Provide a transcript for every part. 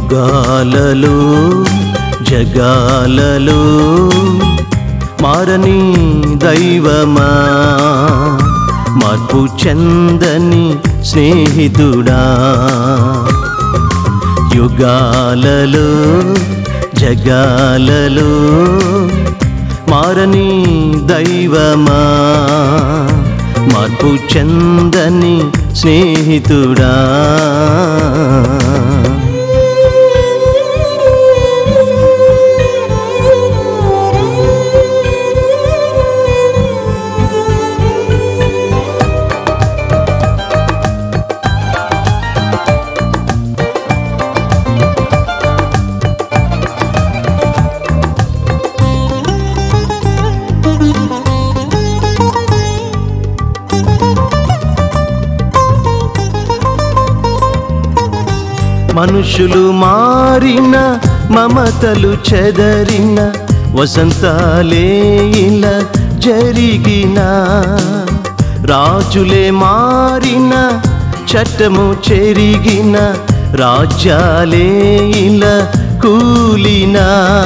యుగాలలో జగాలలో మారని దైవమా మార్పు చెందని స్నేహితుడా యుగాలలో జగాలలో మారని దైవమా మార్పు చెందని స్నేహితుడా మనుషులు మారిన మమతలు చెదరిన వసంతాలే ఇలా జరిగిన రాజులే మారిన చట్టము చెరిగిన రాజ్యాలే ఇలా కూలినా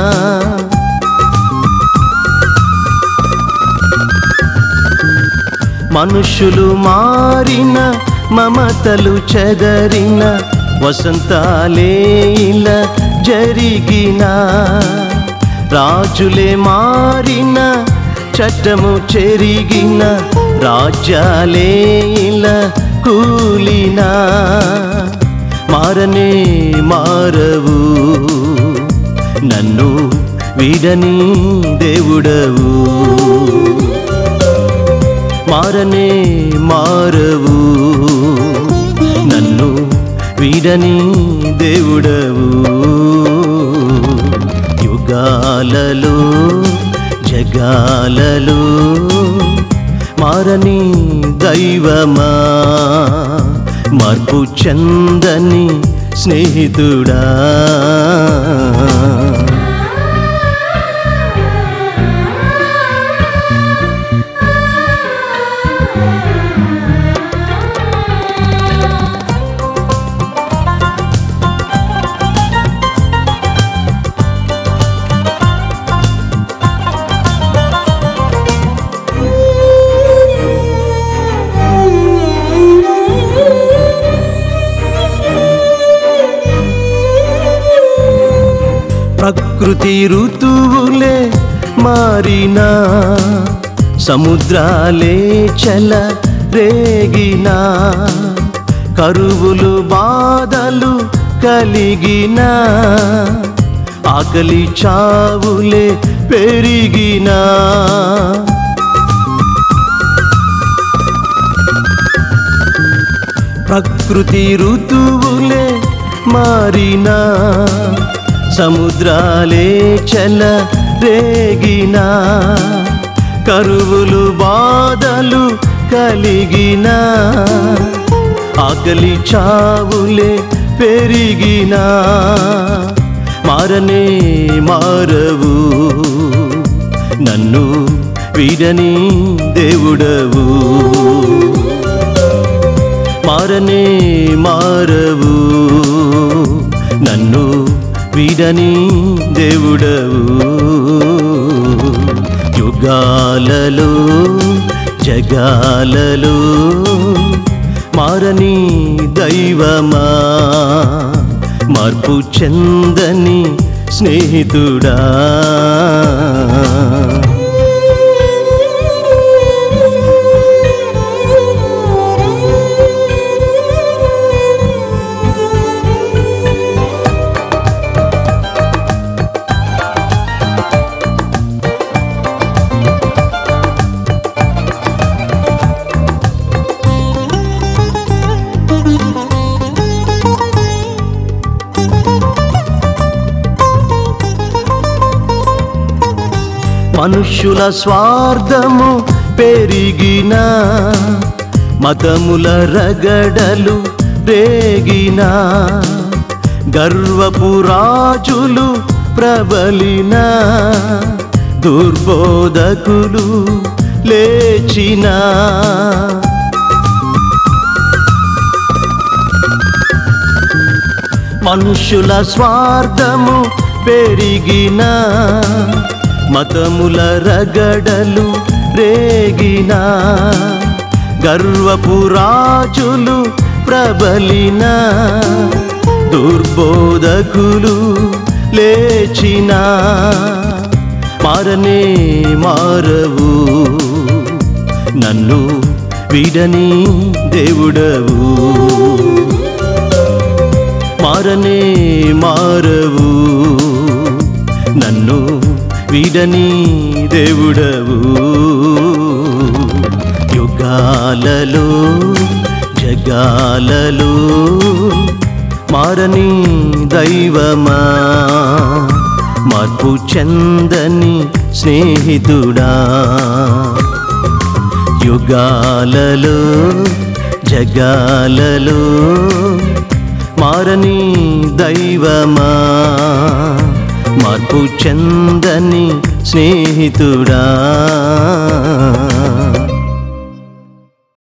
మనుషులు మారిన మమతలు చెదరిన వసంతాలే ఇలా జరిగిన రాజులే మారిన చట్టము చెరిగిన రాజ్యాలే ఇలా కూలిన మారనే మారవు నన్ను వీడని దేవుడవు మారనే మారవు నన్ను వీడని దేవుడవు యుగాలలో జగాలలో మారని దైవమా మార్పు చందని స్నేహితుడా ప్రకృతి ఋతువులే మారినా సముద్రాలే చల రేగినా కరువులు బాధలు కలిగినా ఆకలి చావులే పెరిగినా ప్రకృతి ఋతువులే మారినా సముద్రాలే చల రేగినా కరువులు బాధలు కలిగినా ఆకలి చావులే పెరిగినా మారనే మారవు నన్ను వీడని దేవుడవు మారనే మారవు నన్ను వీడని దేవుడవు యుగాలలో జగాలలో మారని దైవమా మార్పు చెందని స్నేహితుడా మనుష్యుల స్వార్థము పెరిగిన మతముల రగడలు రేగిన గర్వపు రాజులు ప్రబలిన దుర్బోధకులు లేచినా మనుషుల స్వార్థము పెరిగిన మతముల రగడలు రేగిన గర్వపు రాజులు ప్రబలిన దుర్బోధకులు లేచిన మారనే మారవు నన్ను విడని దేవుడవు మారనే మారవు నన్ను విడని దేవుడవు యుగాలలో జగాలలో మారని దైవమా మార్పు చెందని స్నేహితుడా యుగాలలో జగాలలో మారని దైవమా మార్పు చెందని స్నేహితుడా